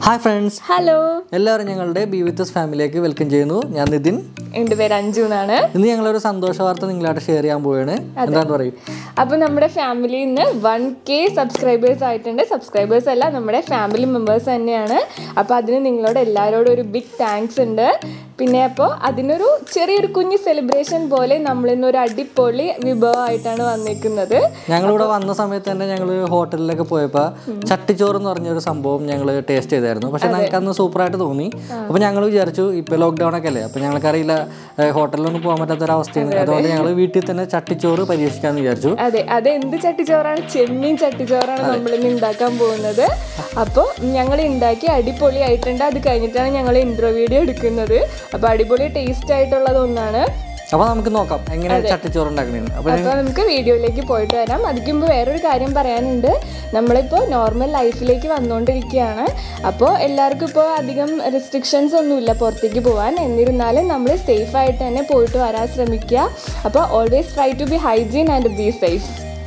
hi friends hello എല്ലാവരും ഞങ്ങളുടെ B വിത്തസ് ഫാമിലിയിലേക്ക് welcome ചെയ്യുന്നു ഞാൻ നിതിൻ എൻ്റെ പേര് അഞ്ജു എന്നാണ് ഇന്ന് ഞങ്ങളൊരു സന്തോഷ വാർത്ത നിങ്ങളായിട്ട് ഷെയർ ചെയ്യാൻ പോവുകയാണ് എന്താണെന്ന് പറയും അപ്പോൾ നമ്മുടെ ഫാമിലിയിൽ നിന്ന് വൺ കെ സബ്സ്ക്രൈബേഴ്സ് ആയിട്ടുണ്ട് സബ്സ്ക്രൈബേഴ്സ് അല്ല നമ്മുടെ ഫാമിലി മെമ്പേഴ്സ് തന്നെയാണ് അപ്പോൾ അതിന് നിങ്ങളോട് എല്ലാവരോടും ഒരു ബിഗ് താങ്ക്സ് ഉണ്ട് പിന്നെ അപ്പോൾ അതിനൊരു ചെറിയൊരു കുഞ്ഞു സെലിബ്രേഷൻ പോലെ നമ്മളിന്ന് ഒരു അടിപൊളി വിഭവമായിട്ടാണ് വന്നിരിക്കുന്നത് ഞങ്ങളിവിടെ വന്ന സമയത്ത് തന്നെ ഞങ്ങൾ ഹോട്ടലിലൊക്കെ പോയപ്പോൾ ചട്ടിച്ചോറ് എന്ന് പറഞ്ഞൊരു സംഭവം ഞങ്ങൾ ടേസ്റ്റ് ചെയ്തായിരുന്നു പക്ഷെ ഞങ്ങൾക്ക് അന്ന് സൂപ്പറായിട്ട് തോന്നി അപ്പോൾ ഞങ്ങൾ വിചാരിച്ചു ഇപ്പോൾ ലോക്ക്ഡൗൺ ഒക്കെ അല്ലേ അപ്പോൾ ഞങ്ങൾക്കറിയില്ല ഏഹ് ഹോട്ടലിലൊന്നും പോകാൻ പറ്റാത്തൊരവസ്ഥയാണ് അതുകൊണ്ട് ഞങ്ങൾ വീട്ടിൽ തന്നെ ചട്ടിച്ചോറ് പരീക്ഷിക്കാമെന്ന് വിചാരിച്ചു അതെ അത് എന്ത് ചട്ടിച്ചോറാണ് ചെമ്മീൻ ചട്ടിച്ചോറാണ് നമ്മൾ ഇന്ന് ഉണ്ടാക്കാൻ പോകുന്നത് അപ്പോൾ ഞങ്ങൾ ഉണ്ടാക്കി അടിപൊളിയായിട്ടുണ്ട് അത് കഴിഞ്ഞിട്ടാണ് ഞങ്ങൾ ഇൻട്രോ വീഡിയോ എടുക്കുന്നത് അപ്പോൾ അടിപൊളി ടേസ്റ്റ് ആയിട്ടുള്ളത് ഒന്നാണ് അപ്പോൾ നമുക്ക് നോക്കാം എങ്ങനെ ചട്ടിച്ചോറ് ഉണ്ടാക്കണേന്ന് അപ്പോൾ അപ്പോൾ നമുക്ക് വീഡിയോയിലേക്ക് പോയിട്ട് വരാം അതിക്ക് മുമ്പ് വേറൊരു കാര്യം പറയാനുണ്ട് നമ്മളിപ്പോൾ നോർമൽ ലൈഫിലേക്ക് വന്നുകൊണ്ടിരിക്കുകയാണ് അപ്പോൾ എല്ലാവർക്കും ഇപ്പോൾ അധികം റെസ്ട്രിക്ഷൻസ് ഒന്നുമില്ല പുറത്തേക്ക് പോകാൻ എന്നിരുന്നാലും നമ്മൾ സേഫ് ആയിട്ട് തന്നെ പോയിട്ട് വരാൻ ശ്രമിക്കുക അപ്പോൾ always try to be hygiene and be safe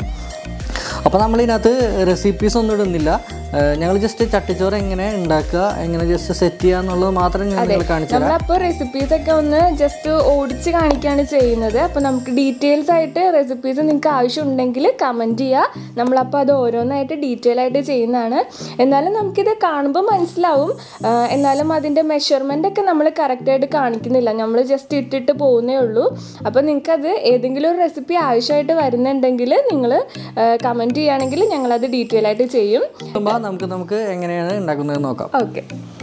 അപ്പോൾ നമ്മൾ ഇതിനകത്ത് റെസിപ്പീസ് ഒന്നും ഇടുന്നില്ല ഞങ്ങൾ ജസ്റ്റ് ചട്ടിച്ചോറ് എങ്ങനെ ഉണ്ടാക്കുക എങ്ങനെ ജസ്റ്റ് സെറ്റ് ചെയ്യുക എന്നുള്ളത് മാത്രം ഞാൻ നിങ്ങൾ കാണിച്ചു തരാം നമ്മളപ്പോൾ റെസിപ്പീസ് ഒക്കെ ഒന്ന് ജസ്റ്റ് ഓടിച്ച് കാണിക്കുകയാണ് ചെയ്യുന്നത് അപ്പോൾ നമുക്ക് ഡീറ്റെയിൽസ് ആയിട്ട് റെസിപ്പീസ് നിങ്ങൾക്ക് ആവശ്യമുണ്ടെങ്കിൽ കമൻറ്റ് ചെയ്യുക നമ്മളപ്പോൾ അത് ഓരോന്നായിട്ട് ഡീറ്റെയിൽ ആയിട്ട് ചെയ്യുന്നതാണ് എന്നാലും നമുക്കിത് കാണുമ്പോൾ മനസ്സിലാവും ആ, എന്നാലും അതിൻ്റെ മെഷർമെൻ്റ് ഒക്കെ നമ്മൾ കറക്റ്റായിട്ട് കാണിക്കുന്നില്ല നമ്മൾ ജസ്റ്റ് ഇട്ടിട്ട് പോകുന്നേ ഉള്ളൂ അപ്പോൾ നിങ്ങൾക്കത് ഏതെങ്കിലും ഒരു റെസിപ്പി ആവശ്യമായിട്ട് വരുന്നുണ്ടെങ്കിൽ നിങ്ങൾ കമൻറ്റ് ചെയ്യുകയാണെങ്കിൽ ഞങ്ങളത് ഡീറ്റെയിൽ ആയിട്ട് ചെയ്യും അപ്പോൾ നമുക്ക് നമുക്ക് എങ്ങനെയാണ് ഉണ്ടാക്കുന്നത് നോക്കാം ഓക്കെ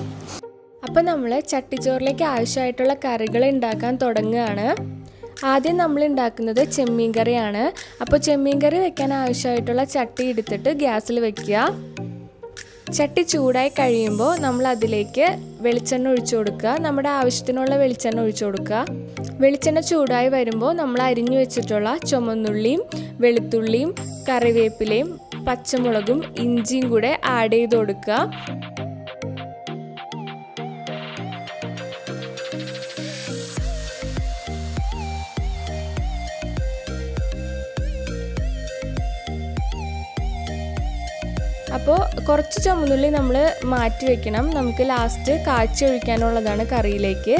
അപ്പം നമ്മൾ ചട്ടിച്ചോറിലേക്ക് ആവശ്യമായിട്ടുള്ള കറികൾ ഉണ്ടാക്കാൻ തുടങ്ങുകയാണ് ആദ്യം നമ്മൾ ഉണ്ടാക്കുന്നത് ചെമ്മീൻ കറിയാണ് അപ്പോൾ ചെമ്മീൻ കറി വെക്കാൻ ആവശ്യമായിട്ടുള്ള ചട്ടി എടുത്തിട്ട് ഗ്യാസിൽ വെക്കുക ചട്ടി ചൂടായി കഴിയുമ്പോൾ നമ്മൾ അതിലേക്ക് വെളിച്ചെണ്ണ ഒഴിച്ചു കൊടുക്കുക നമ്മുടെ ആവശ്യത്തിനുള്ള വെളിച്ചെണ്ണ ഒഴിച്ചു കൊടുക്കുക വെളിച്ചെണ്ണ ചൂടായി വരുമ്പോൾ നമ്മൾ അരിഞ്ഞു വെച്ചിട്ടുള്ള ചുമന്നുള്ളിയും വെളുത്തുള്ളിയും കറിവേപ്പിലയും പച്ചമുളകും ഇഞ്ചിയും കൂടെ ആഡ് ചെയ്ത് കൊടുക്കുക അപ്പോൾ കുറച്ച് ചുമന്നുള്ളി നമ്മൾ മാറ്റി വെക്കണം നമുക്ക് ലാസ്റ്റ് കാച്ചി ഒഴിക്കാനുള്ളതാണ് കറിയിലേക്ക്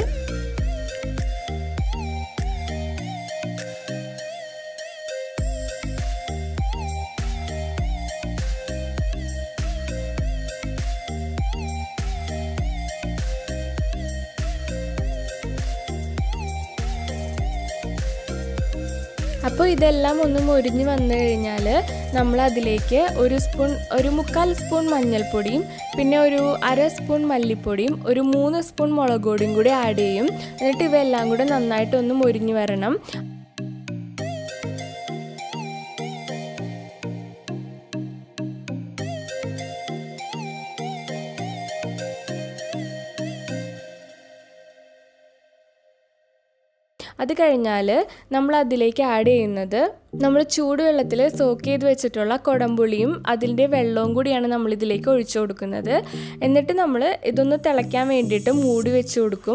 അപ്പോൾ ഇതെല്ലാം ഒന്ന് മൊരിഞ്ഞ് വന്നു കഴിഞ്ഞാൽ നമ്മൾ അതിലേക്ക് ഒരു സ്പൂൺ ഒരു മുക്കാൽ സ്പൂൺ മഞ്ഞൾപ്പൊടിയും പിന്നെ ഒരു അര സ്പൂൺ മല്ലിപ്പൊടിയും ഒരു മൂന്ന് സ്പൂൺ മുളക് പൊടിയും കൂടി ആഡ് ചെയ്യും എന്നിട്ട് ഇവയെല്ലാം കൂടെ നന്നായിട്ട് ഒന്ന് മൊരിഞ്ഞ് വരണം അത് കഴിഞ്ഞാൽ നമ്മൾ അതിലേക്ക് ആഡ് ചെയ്യുന്നത് നമ്മൾ ചൂടുവെള്ളത്തിൽ സോക്ക് ചെയ്ത് വെച്ചിട്ടുള്ള കുടംപുളിയും അതിൻ്റെ വെള്ളവും കൂടിയാണ് നമ്മൾ ഇതിലേക്ക് ഒഴിച്ചു കൊടുക്കുന്നത് എന്നിട്ട് നമ്മൾ ഇതൊന്ന് തിളയ്ക്കാൻ വേണ്ടിയിട്ട് മൂടി വെച്ച് കൊടുക്കും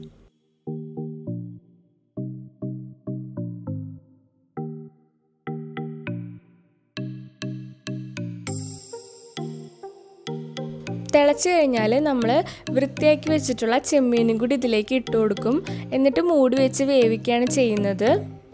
തിളച്ച് കഴിഞ്ഞാൽ നമ്മൾ വൃത്തിയാക്കി വെച്ചിട്ടുള്ള ചെമ്മീനും കൂടി ഇതിലേക്ക് ഇട്ട് കൊടുക്കും എന്നിട്ട് മൂടി വെച്ച് വേവിക്കുകയാണ് ചെയ്യുന്നത്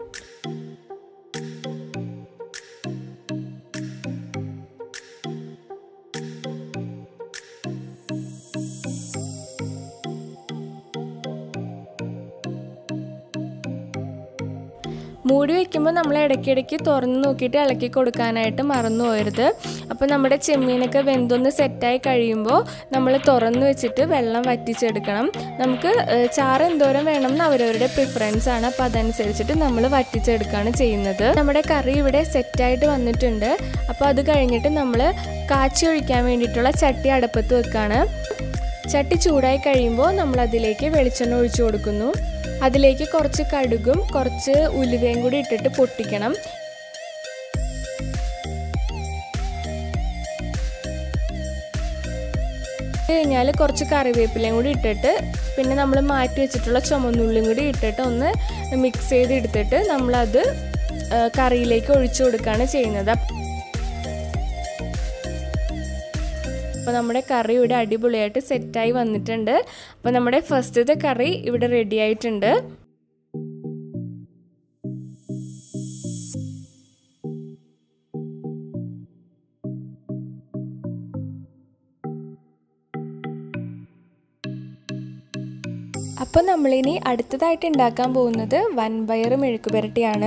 മൂടി വയ്ക്കുമ്പോൾ നമ്മൾ ഇടയ്ക്കിടയ്ക്ക് തുറന്ന് നോക്കിയിട്ട് ഇളക്കി കൊടുക്കാനായിട്ട് മറന്നു പോകരുത് അപ്പോൾ നമ്മുടെ ചെമ്മീനൊക്കെ വെന്തൊന്ന് സെറ്റായി കഴിയുമ്പോൾ നമ്മൾ തുറന്ന് വെച്ചിട്ട് വെള്ളം വറ്റിച്ചെടുക്കണം നമുക്ക് ഏഹ്, ചാറ് എന്തോരം വേണം എന്ന് അവരവരുടെ പ്രിഫറൻസ് ആണ് അപ്പോൾ അതനുസരിച്ചിട്ട് നമ്മൾ വറ്റിച്ചെടുക്കുകയാണ് ചെയ്യുന്നത് നമ്മുടെ കറി ഇവിടെ സെറ്റായിട്ട് വന്നിട്ടുണ്ട് അപ്പോൾ അത് കഴിഞ്ഞിട്ട് നമ്മൾ കാച്ചി ഒഴിക്കാൻ വേണ്ടിയിട്ടുള്ള ചട്ടി അടുപ്പത്ത് വെക്കുകയാണ് ചട്ടി ചൂടായി കഴിയുമ്പോൾ നമ്മൾ അതിലേക്ക് വെളിച്ചെണ്ണ ഒഴിച്ചു കൊടുക്കുന്നു അതിലേക്ക് കുറച്ച് കടുകും കുറച്ച് ഉലുവയും കൂടി ഇട്ടിട്ട് പൊട്ടിക്കണം കഴിഞ്ഞാൽ കുറച്ച് കറിവേപ്പിലയും കൂടി ഇട്ടിട്ട് പിന്നെ നമ്മൾ മാറ്റി വെച്ചിട്ടുള്ള ചുമന്നുള്ളിയും കൂടി ഇട്ടിട്ട് ഒന്ന് മിക്സ് ചെയ്ത് എടുത്തിട്ട് നമ്മളത് ആ, കറിയിലേക്ക് ഒഴിച്ചു കൊടുക്കുകയാണ് ചെയ്യുന്നത് അപ്പോൾ നമ്മുടെ കറി ഇവിടെ അടിപൊളിയായിട്ട് സെറ്റായി വന്നിട്ടുണ്ട് അപ്പോൾ നമ്മുടെ ഫസ്റ്റത്തെ കറി ഇവിടെ റെഡി ആയിട്ടുണ്ട് അപ്പോൾ നമ്മളിനി അടുത്തതായിട്ട് ഉണ്ടാക്കാൻ പോകുന്നത് വൻപയർ മെഴുക്ക് പുരട്ടിയാണ്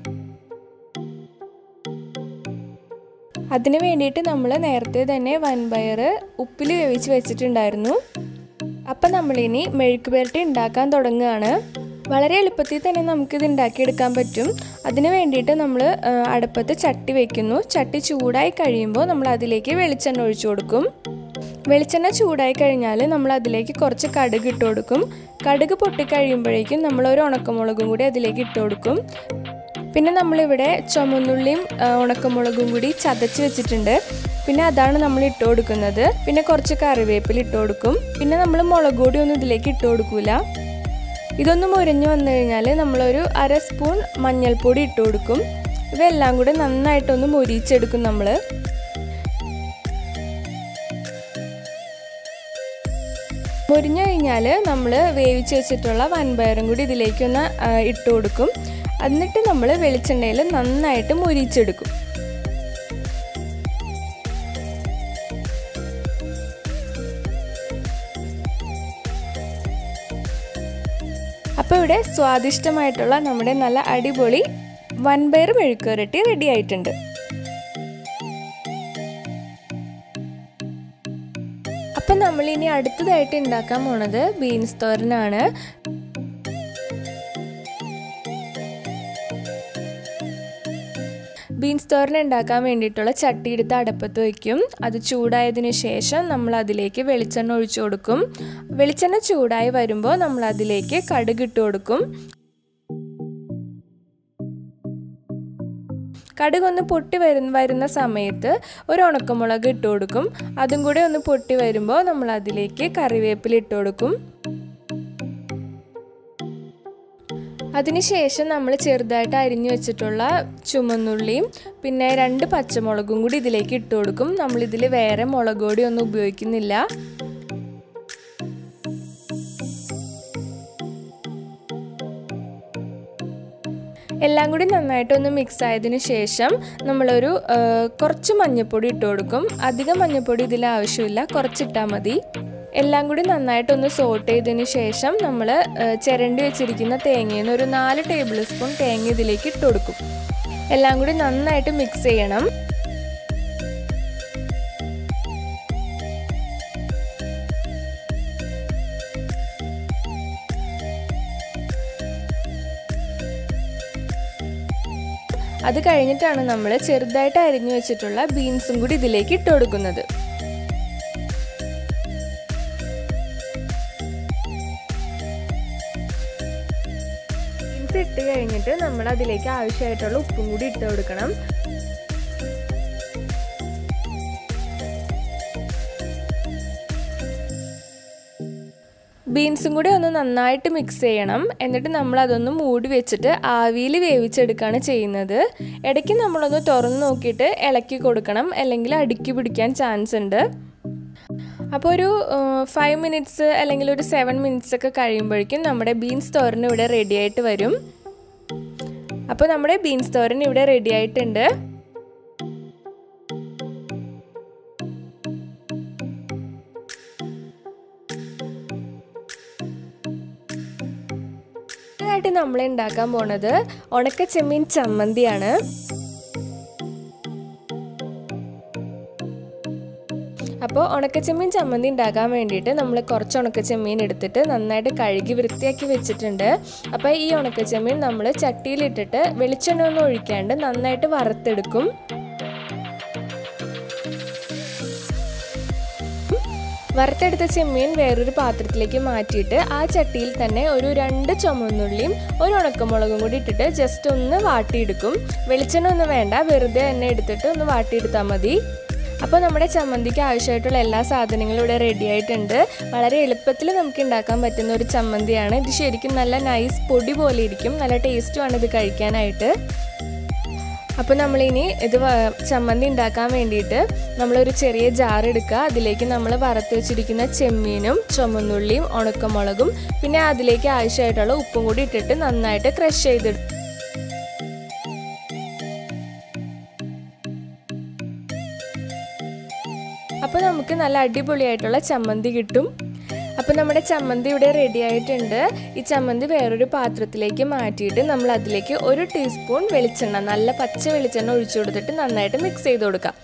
അതിന് വേണ്ടിയിട്ട് നമ്മൾ നേരത്തെ തന്നെ വൻപയർ ഉപ്പിൽ വേവിച്ച് വെച്ചിട്ടുണ്ടായിരുന്നു അപ്പം നമ്മളിനി മെഴുക്ക് പുരട്ടി ഉണ്ടാക്കാൻ തുടങ്ങുകയാണ് വളരെ എളുപ്പത്തിൽ തന്നെ നമുക്കിത് ഉണ്ടാക്കിയെടുക്കാൻ പറ്റും അതിന് വേണ്ടിയിട്ട് നമ്മൾ അടുപ്പത്ത് ചട്ടി വെക്കുന്നു ചട്ടി ചൂടായി കഴിയുമ്പോൾ നമ്മൾ അതിലേക്ക് വെളിച്ചെണ്ണ ഒഴിച്ചു കൊടുക്കും വെളിച്ചെണ്ണ ചൂടായി കഴിഞ്ഞാൽ നമ്മൾ അതിലേക്ക് കുറച്ച് കടുക് ഇട്ട് കൊടുക്കും കടുക് പൊട്ടിക്കഴിയുമ്പോഴേക്കും നമ്മൾ ഒരു ഉണക്കമുളകും കൂടി അതിലേക്ക് ഇട്ട് കൊടുക്കും പിന്നെ നമ്മളിവിടെ ചുമന്നുള്ളിയും ഉണക്കമുളകും കൂടി ചതച്ച് വെച്ചിട്ടുണ്ട് പിന്നെ അതാണ് നമ്മൾ ഇട്ട് കൊടുക്കുന്നത് പിന്നെ കുറച്ച് കറിവേപ്പില ഇട്ട് കൊടുക്കും പിന്നെ നമ്മൾ മുളക് പൊടി ഒന്നും ഇതിലേക്ക് ഇട്ട് കൊടുക്കൂല ഇതൊന്ന് മുരിഞ്ഞു വന്നു കഴിഞ്ഞാൽ നമ്മളൊരു അര സ്പൂൺ മഞ്ഞൾപ്പൊടി ഇട്ട് കൊടുക്കും ഇവയെല്ലാം കൂടി നന്നായിട്ടൊന്ന് മുരിച്ചെടുക്കും നമ്മൾ മുരിഞ്ഞു കഴിഞ്ഞാൽ നമ്മൾ വേവിച്ച് വെച്ചിട്ടുള്ള വൻപയറും കൂടി ഇതിലേക്കൊന്ന് ഇട്ട് കൊടുക്കും എന്നിട്ട് നമ്മൾ വെളിച്ചെണ്ണയിൽ നന്നായിട്ട് മുരിച്ചെടുക്കും അപ്പോൾ ഇവിടെ സ്വാദിഷ്ടമായിട്ടുള്ള നമ്മുടെ നല്ല അടിപൊളി വൻപയർ മെഴുക്കുരട്ടി റെഡി ആയിട്ടുണ്ട് അപ്പം നമ്മൾ ഇനി അടുത്തതായിട്ട് ഉണ്ടാക്കാൻ പോണത് ബീൻസ് തോരനാണ് ബീൻസ് തോരൻ ഉണ്ടാക്കാൻ വേണ്ടിയിട്ടുള്ള ചട്ടി എടുത്ത് അടപ്പത്ത് വയ്ക്കും അത് ചൂടായതിനു ശേഷം നമ്മൾ അതിലേക്ക് വെളിച്ചെണ്ണ ഒഴിച്ചു കൊടുക്കും വെളിച്ചെണ്ണ ചൂടായി വരുമ്പോൾ നമ്മൾ അതിലേക്ക് കടുക് ഇട്ട് കൊടുക്കും കടുക് ഒന്ന് പൊട്ടി വരുന്ന വരുന്ന സമയത്ത് ഒരു ഉണക്കമുളക് ഇട്ട് കൊടുക്കും അതും കൂടെ ഒന്ന് പൊട്ടി വരുമ്പോൾ നമ്മൾ അതിലേക്ക് കറിവേപ്പില ഇട്ട് കൊടുക്കും അതിനുശേഷം നമ്മൾ ചെറുതായിട്ട് അരിഞ്ഞു വെച്ചിട്ടുള്ള ചുമന്നുള്ളിയും പിന്നെ രണ്ട് പച്ചമുളകും കൂടി ഇതിലേക്ക് ഇട്ട് കൊടുക്കും നമ്മളിതിൽ വേറെ മുളക് പൊടി ഒന്നും ഉപയോഗിക്കുന്നില്ല എല്ലാം കൂടി നന്നായിട്ടൊന്ന് മിക്സ് ആയതിനു ശേഷം നമ്മളൊരു കുറച്ച് മഞ്ഞൾപ്പൊടി ഇട്ട് കൊടുക്കും അധികം മഞ്ഞൾപ്പൊടി ഇതിൽ ആവശ്യമില്ല കുറച്ചിട്ടാൽ മതി എല്ലാം കൂടി നന്നായിട്ടൊന്ന് സോട്ട് ചെയ്തതിന് ശേഷം നമ്മൾ ചിരണ്ടി വെച്ചിരിക്കുന്ന തേങ്ങയിൽ നിന്ന് ഒരു നാല് ടേബിൾ സ്പൂൺ തേങ്ങ ഇതിലേക്ക് ഇട്ട് കൊടുക്കും എല്ലാം കൂടി നന്നായിട്ട് മിക്സ് ചെയ്യണം അത് കഴിഞ്ഞിട്ടാണ് നമ്മൾ ചെറുതായിട്ട് അരിഞ്ഞു വെച്ചിട്ടുള്ള ബീൻസും കൂടി ഇതിലേക്ക് ഇട്ട് കൊടുക്കുന്നത് ബീൻസ് ഇട്ട് കഴിഞ്ഞിട്ട് നമ്മൾ അതിലേക്ക് ആവശ്യമായിട്ടുള്ള ഉപ്പും കൂടി ഇട്ട് കൊടുക്കണം ബീൻസും കൂടി ഒന്ന് നന്നായിട്ട് മിക്സ് ചെയ്യണം എന്നിട്ട് നമ്മൾ അതൊന്ന് മൂടി വെച്ചിട്ട് ആവിയിൽ വേവിച്ചെടുക്കുകയാണ് ചെയ്യുന്നത് ഇടയ്ക്ക് നമ്മളൊന്ന് തുറന്ന് നോക്കിയിട്ട് ഇളക്കി കൊടുക്കണം അല്ലെങ്കിൽ അടുക്കി പിടിക്കാൻ ചാൻസ് ഉണ്ട് അപ്പോൾ ഒരു ഫൈവ് മിനിറ്റ്സ് അല്ലെങ്കിൽ ഒരു സെവൻ മിനിറ്റ്സ് ഒക്കെ കഴിയുമ്പോഴേക്കും നമ്മുടെ ബീൻസ് തോരൻ ഇവിടെ റെഡി ആയിട്ട് വരും അപ്പോൾ നമ്മുടെ ബീൻസ് തോരൻ ഇവിടെ റെഡി ആയിട്ടുണ്ട് ആയിട്ട് നമ്മൾ ഉണ്ടാക്കാൻ പോണത് ഉണക്ക ചെമ്മീൻ ചമ്മന്തിയാണ് അപ്പോൾ ഉണക്കച്ചെമ്മീൻ ചമ്മന്തി ഉണ്ടാക്കാൻ വേണ്ടിയിട്ട് നമ്മൾ കുറച്ച് ഉണക്കച്ചെമ്മീൻ എടുത്തിട്ട് നന്നായിട്ട് കഴുകി വൃത്തിയാക്കി വെച്ചിട്ടുണ്ട് അപ്പോൾ ഈ ഉണക്കച്ചെമ്മീൻ നമ്മൾ ചട്ടിയിലിട്ടിട്ട് വെളിച്ചെണ്ണ ഒന്നും ഒഴിക്കാണ്ട് നന്നായിട്ട് വറുത്തെടുക്കും വറുത്തെടുത്ത ചെമ്മീൻ വേറൊരു പാത്രത്തിലേക്ക് മാറ്റിയിട്ട് ആ ചട്ടിയിൽ തന്നെ ഒരു രണ്ട് ചുമന്നുള്ളിയും ഒരു ഉണക്കമുളകും കൂടി ഇട്ടിട്ട് ജസ്റ്റ് ഒന്ന് വാട്ടിയെടുക്കും വെളിച്ചെണ്ണ ഒന്നും വേണ്ട വെറുതെ തന്നെ എടുത്തിട്ട് ഒന്ന് വാട്ടിയെടുത്താൽ മതി അപ്പോൾ നമ്മുടെ ചമ്മന്തിക്ക് ആവശ്യമായിട്ടുള്ള എല്ലാ സാധനങ്ങളും ഇവിടെ റെഡി ആയിട്ടുണ്ട് വളരെ എളുപ്പത്തിൽ നമുക്ക് ഉണ്ടാക്കാൻ പറ്റുന്ന ഒരു ചമ്മന്തിയാണ് ഇത് ശരിക്കും നല്ല നൈസ് പൊടി പോലെ ഇരിക്കും നല്ല ടേസ്റ്റുമാണ് ഇത് കഴിക്കാനായിട്ട് അപ്പോൾ നമ്മളിനി ഇത് വ- ചമ്മന്തി ഉണ്ടാക്കാൻ വേണ്ടിയിട്ട് നമ്മളൊരു ചെറിയ ജാർ എടുക്കുക അതിലേക്ക് നമ്മൾ വറുത്ത് വെച്ചിരിക്കുന്ന ചെമ്മീനും ചുമന്നുള്ളിയും ഉണക്കമുളകും പിന്നെ അതിലേക്ക് ആവശ്യമായിട്ടുള്ള ഉപ്പും കൂടി ഇട്ടിട്ട് നന്നായിട്ട് ക്രഷ് ചെയ്തെടുക്കും അപ്പോൾ നമുക്ക് നല്ല അടിപൊളിയായിട്ടുള്ള ചമ്മന്തി കിട്ടും അപ്പോൾ നമ്മുടെ ചമ്മന്തി ഇവിടെ റെഡി ആയിട്ടുണ്ട് ഈ ചമ്മന്തി വേറൊരു പാത്രത്തിലേക്ക് മാറ്റിയിട്ട് നമ്മൾ അതിലേക്ക് ഒരു ടീസ്പൂൺ വെളിച്ചെണ്ണ നല്ല പച്ച വെളിച്ചെണ്ണ ഒഴിച്ചു കൊടുത്തിട്ട് നന്നായിട്ട് മിക്സ് ചെയ്ത് കൊടുക്കാം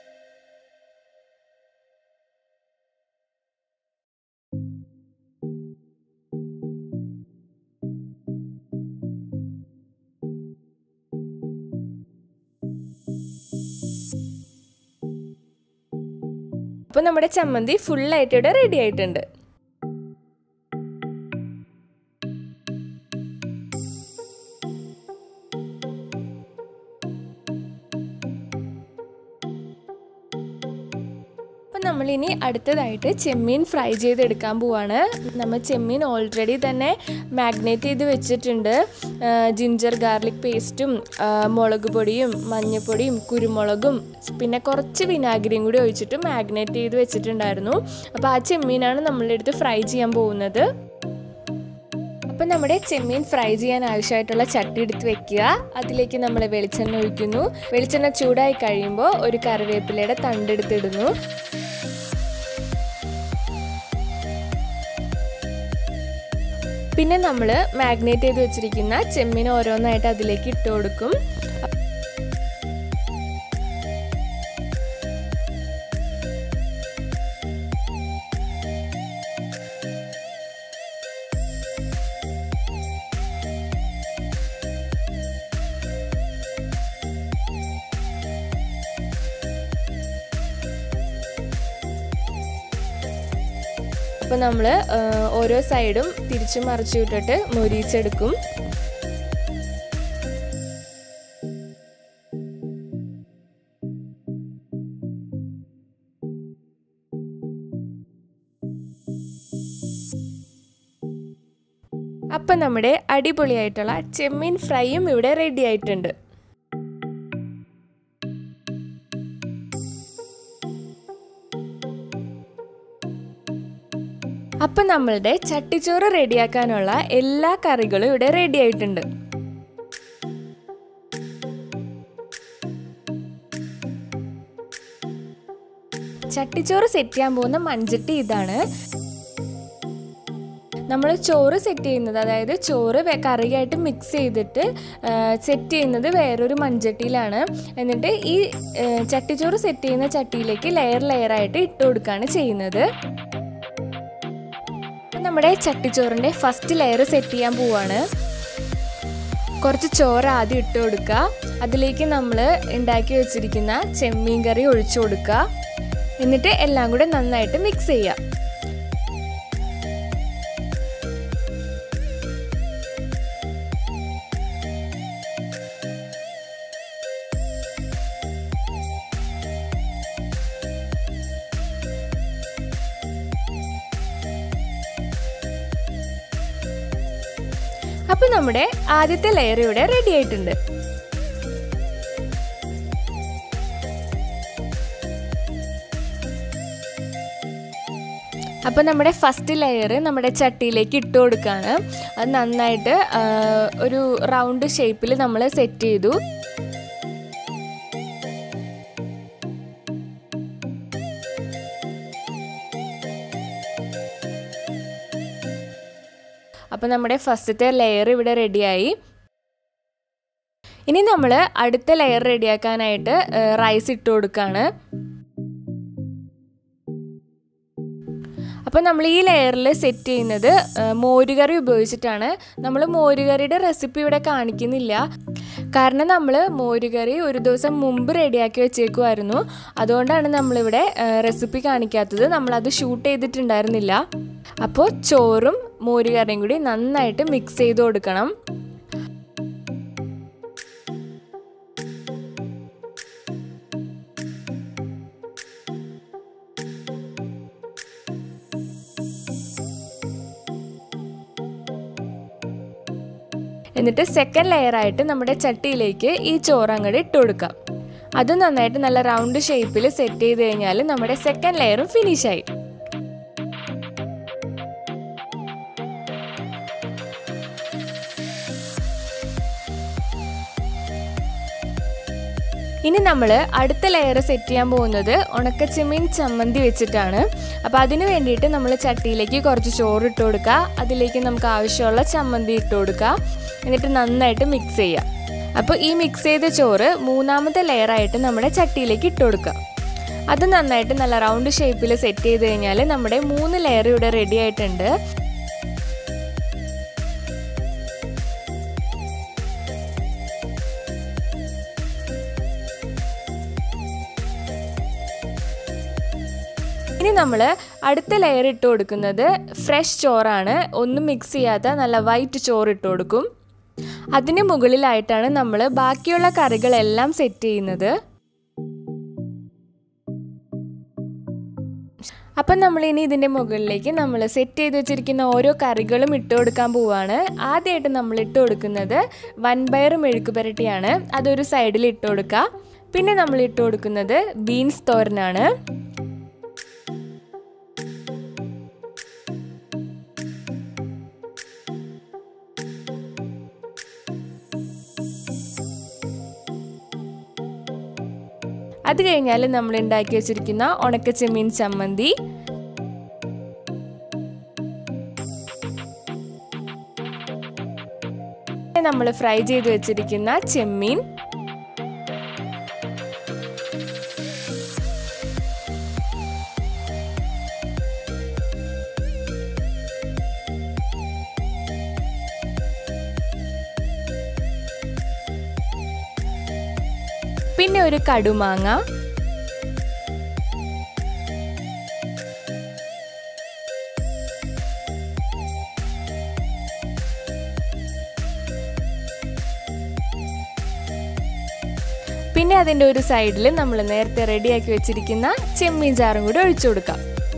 അപ്പോൾ നമ്മുടെ ചമ്മന്തി ഫുള്ളായിട്ട് ഇവിടെ റെഡി ആയിട്ടുണ്ട് അപ്പം നമ്മളിനി അടുത്തതായിട്ട് ചെമ്മീൻ ഫ്രൈ ചെയ്തെടുക്കാൻ പോവാണ് നമ്മൾ ചെമ്മീൻ ഓൾറെഡി തന്നെ മാഗ്നേറ്റ് ചെയ്ത് വെച്ചിട്ടുണ്ട് ജിഞ്ചർ ഗാർലിക് പേസ്റ്റും മുളക് പൊടിയും മഞ്ഞൾപ്പൊടിയും കുരുമുളകും പിന്നെ കുറച്ച് വിനാഗിരിയും കൂടി ഒഴിച്ചിട്ട് മാഗ്നേറ്റ് ചെയ്ത് വെച്ചിട്ടുണ്ടായിരുന്നു അപ്പോൾ ആ ചെമ്മീനാണ് നമ്മളുടെ അടുത്ത് ഫ്രൈ ചെയ്യാൻ പോകുന്നത് അപ്പം നമ്മുടെ ചെമ്മീൻ ഫ്രൈ ചെയ്യാൻ ആവശ്യമായിട്ടുള്ള ചട്ടി എടുത്ത് വെക്കുക അതിലേക്ക് നമ്മൾ വെളിച്ചെണ്ണ ഒഴിക്കുന്നു വെളിച്ചെണ്ണ ചൂടായി കഴിയുമ്പോൾ ഒരു കറിവേപ്പിലയുടെ തണ്ടെടുത്തിടുന്നു പിന്നെ നമ്മൾ മാഗ്നേറ്റ് ചെയ്ത് വെച്ചിരിക്കുന്ന ചെമ്മീൻ ഓരോന്നായിട്ട് അതിലേക്ക് ഇട്ട് കൊടുക്കും അപ്പോൾ നമ്മൾ ഓരോ സൈഡും തിരിച്ചു മറിച്ചു വിട്ടിട്ട് മൊരിച്ചെടുക്കും അപ്പം നമ്മുടെ അടിപൊളിയായിട്ടുള്ള ചെമ്മീൻ ഫ്രൈയും ഇവിടെ റെഡി ആയിട്ടുണ്ട് അപ്പം നമ്മളുടെ ചട്ടിച്ചോറ് റെഡിയാക്കാനുള്ള എല്ലാ കറികളും ഇവിടെ റെഡി ആയിട്ടുണ്ട് ചട്ടിച്ചോറ് സെറ്റ് ചെയ്യാൻ പോകുന്ന മൺചട്ടി ഇതാണ് നമ്മൾ ചോറ് സെറ്റ് ചെയ്യുന്നത് അതായത് ചോറ് വെ- കറിയായിട്ട് മിക്സ് ചെയ്തിട്ട് സെറ്റ് ചെയ്യുന്നത് വേറൊരു മൺചട്ടിയിലാണ് എന്നിട്ട് ഈ ആ, ചട്ടിച്ചോറ് സെറ്റ് ചെയ്യുന്ന ചട്ടിയിലേക്ക് ലെയർ ലെയറായിട്ട് ഇട്ട് കൊടുക്കുകയാണ് ചെയ്യുന്നത് നമ്മുടെ ചട്ടിച്ചോറിൻ്റെ ഫസ്റ്റ് ലെയർ സെറ്റ് ചെയ്യാൻ പോവാണ് കുറച്ച് ചോറ് ആദ്യം ഇട്ട് കൊടുക്കുക അതിലേക്ക് നമ്മൾ ഉണ്ടാക്കി വെച്ചിരിക്കുന്ന ചെമ്മീൻ കറി ഒഴിച്ചു കൊടുക്കുക എന്നിട്ട് എല്ലാം കൂടെ നന്നായിട്ട് മിക്സ് ചെയ്യുക അപ്പോൾ നമ്മുടെ ആദ്യത്തെ ലെയർ ഇവിടെ റെഡി ആയിട്ടുണ്ട് അപ്പോൾ നമ്മുടെ ഫസ്റ്റ് ലെയർ നമ്മുടെ ചട്ടിയിലേക്ക് ഇട്ട് കൊടുക്കുകയാണ് അത് നന്നായിട്ട് ആ, ഒരു റൗണ്ട് ഷേപ്പിൽ നമ്മൾ സെറ്റ് ചെയ്തു അപ്പോൾ നമ്മുടെ ഫസ്റ്റത്തെ ലെയർ ഇവിടെ റെഡിയായി ഇനി നമ്മൾ അടുത്ത ലെയർ റെഡിയാക്കാനായിട്ട് റൈസ് ഇട്ട് കൊടുക്കുകയാണ് അപ്പോൾ നമ്മൾ ഈ ലെയറിൽ സെറ്റ് ചെയ്യുന്നത് ആ, മോരുകറി ഉപയോഗിച്ചിട്ടാണ് നമ്മൾ മോരുകറിയുടെ റെസിപ്പി ഇവിടെ കാണിക്കുന്നില്ല കാരണം നമ്മൾ മോരുകറി ഒരു ദിവസം മുമ്പ് റെഡിയാക്കി വെച്ചേക്കുമായിരുന്നു അതുകൊണ്ടാണ് നമ്മളിവിടെ റെസിപ്പി കാണിക്കാത്തത് നമ്മളത് ഷൂട്ട് ചെയ്തിട്ടുണ്ടായിരുന്നില്ല അപ്പോൾ ചോറും മോരുകറിയും കൂടി നന്നായിട്ട് മിക്സ് ചെയ്ത് കൊടുക്കണം എന്നിട്ട് സെക്കൻഡ് ലെയറായിട്ട് നമ്മുടെ ചട്ടിയിലേക്ക് ഈ ചോറ് അങ്ങോട്ട് ഇട്ട് കൊടുക്കാം അത് നന്നായിട്ട് നല്ല റൗണ്ട് ഷേപ്പിൽ സെറ്റ് ചെയ്ത് കഴിഞ്ഞാൽ നമ്മുടെ സെക്കൻഡ് ലെയറും ഫിനിഷായി ഇനി നമ്മൾ അടുത്ത ലെയർ സെറ്റ് ചെയ്യാൻ പോകുന്നത് ഉണക്കച്ചെമ്മീൻ ചമ്മന്തി വെച്ചിട്ടാണ് അപ്പോൾ അതിന് വേണ്ടിയിട്ട് നമ്മൾ ചട്ടിയിലേക്ക് കുറച്ച് ചോറ് ഇട്ട് കൊടുക്കുക അതിലേക്ക് നമുക്ക് ആവശ്യമുള്ള ചമ്മന്തി ഇട്ട് കൊടുക്കുക എന്നിട്ട് നന്നായിട്ട് മിക്സ് ചെയ്യുക അപ്പോൾ ഈ മിക്സ് ചെയ്ത ചോറ് മൂന്നാമത്തെ ലെയറായിട്ട് നമ്മുടെ ചട്ടിയിലേക്ക് ഇട്ട് കൊടുക്കുക അത് നന്നായിട്ട് നല്ല റൗണ്ട് ഷേപ്പിൽ സെറ്റ് ചെയ്ത് കഴിഞ്ഞാൽ നമ്മുടെ മൂന്ന് ലെയർ ഇവിടെ റെഡി ആയിട്ടുണ്ട് ഇനി നമ്മൾ അടുത്ത ലെയർ ഇട്ട് കൊടുക്കുന്നത് ഫ്രഷ് ചോറാണ് ഒന്നും മിക്സ് ചെയ്യാത്ത നല്ല വൈറ്റ് ചോറ് ഇട്ട് കൊടുക്കും അതിന് മുകളിലായിട്ടാണ് നമ്മൾ ബാക്കിയുള്ള കറികളെല്ലാം സെറ്റ് ചെയ്യുന്നത് അപ്പം നമ്മൾ ഇനി ഇതിൻ്റെ മുകളിലേക്ക് നമ്മൾ സെറ്റ് ചെയ്ത് വെച്ചിരിക്കുന്ന ഓരോ കറികളും ഇട്ട് കൊടുക്കാൻ പോവാണ് ആദ്യമായിട്ട് നമ്മൾ ഇട്ട് കൊടുക്കുന്നത് വൻപയർ മെഴുക്ക് പുരട്ടിയാണ് അതൊരു സൈഡിൽ ഇട്ട് കൊടുക്കുക പിന്നെ നമ്മൾ ഇട്ട് കൊടുക്കുന്നത് ബീൻസ് തോരനാണ് അത് കഴിഞ്ഞാൽ നമ്മൾ ഉണ്ടാക്കി വെച്ചിരിക്കുന്ന ഉണക്കച്ചെമ്മീൻ ചമ്മന്തി നമ്മൾ ഫ്രൈ ചെയ്ത് വെച്ചിരിക്കുന്ന ചെമ്മീൻ പിന്നെ ഒരു കടുമാങ്ങ പിന്നെ അതിൻ്റെ ഒരു സൈഡിൽ നമ്മൾ നേരത്തെ റെഡിയാക്കി വെച്ചിരിക്കുന്ന ചെമ്മീൻ ചാറും കൂടി ഒഴിച്ചു കൊടുക്കാം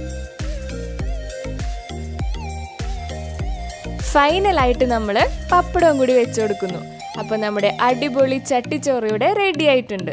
ഫൈനലായിട്ട് നമ്മൾ പപ്പടവും കൂടി വെച്ചു കൊടുക്കുന്നു അപ്പോൾ നമ്മുടെ അടിപൊളി ചട്ടിച്ചോറ് ഇവിടെ റെഡി ആയിട്ടുണ്ട്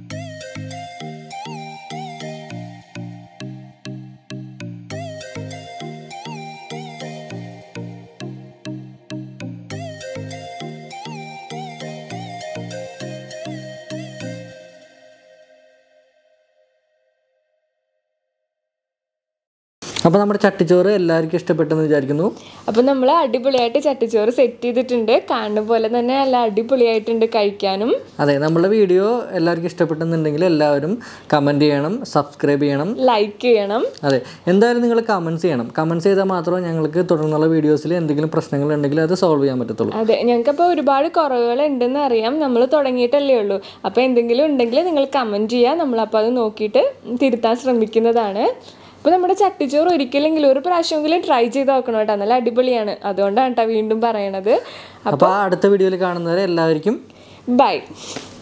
അപ്പോൾ നമ്മുടെ ചട്ടിച്ചോറ് എല്ലാവർക്കും ഇഷ്ടപ്പെട്ടെന്ന് വിചാരിക്കുന്നു അപ്പോൾ നമ്മൾ അടിപൊളിയായിട്ട് ചട്ടിച്ചോറ് സെറ്റ് ചെയ്തിട്ടുണ്ട് കാണുന്ന പോലെ തന്നെ നല്ല അടിപൊളിയായിട്ടുണ്ട് കഴിക്കാനും അതെ നമ്മുടെ വീഡിയോ എല്ലാവർക്കും ഇഷ്ടപ്പെട്ടെന്നുണ്ടെങ്കിൽ എല്ലാവരും കമൻറ്റ് ചെയ്യണം സബ്സ്ക്രൈബ് ചെയ്യണം ലൈക്ക് ചെയ്യണം അതെ എന്തായാലും നിങ്ങൾ കമൻസ് ചെയ്യണം കമൻസ് ചെയ്താൽ മാത്രമേ ഞങ്ങൾക്ക് തുടർന്നുള്ള വീഡിയോസിൽ എന്തെങ്കിലും പ്രശ്നങ്ങൾ ഉണ്ടെങ്കിൽ അത് സോൾവ് ചെയ്യാൻ പറ്റത്തുള്ളൂ അതെ ഞങ്ങൾക്കപ്പോൾ ഒരുപാട് കുറവുകൾ ഉണ്ടെന്ന് അറിയാം നമ്മൾ തുടങ്ങിയിട്ടല്ലേ ഉള്ളൂ അപ്പോൾ എന്തെങ്കിലും ഉണ്ടെങ്കിൽ നിങ്ങൾ കമൻറ്റ് ചെയ്യുക നമ്മളപ്പോൾ അത് നോക്കിയിട്ട് തിരുത്താൻ ശ്രമിക്കുന്നതാണ് അപ്പോൾ നമ്മുടെ ചട്ടിച്ചോറ് ഒരിക്കലെങ്കിലും ഒരു പ്രാവശ്യമെങ്കിലും ട്രൈ ചെയ്ത് നോക്കണം കേട്ടോ നല്ല അടിപൊളിയാണ് അതുകൊണ്ടാണ് കേട്ടോ വീണ്ടും പറയണത് അപ്പോൾ ആ അടുത്ത വീഡിയോയിൽ കാണുന്നവരെ എല്ലാവർക്കും ബൈ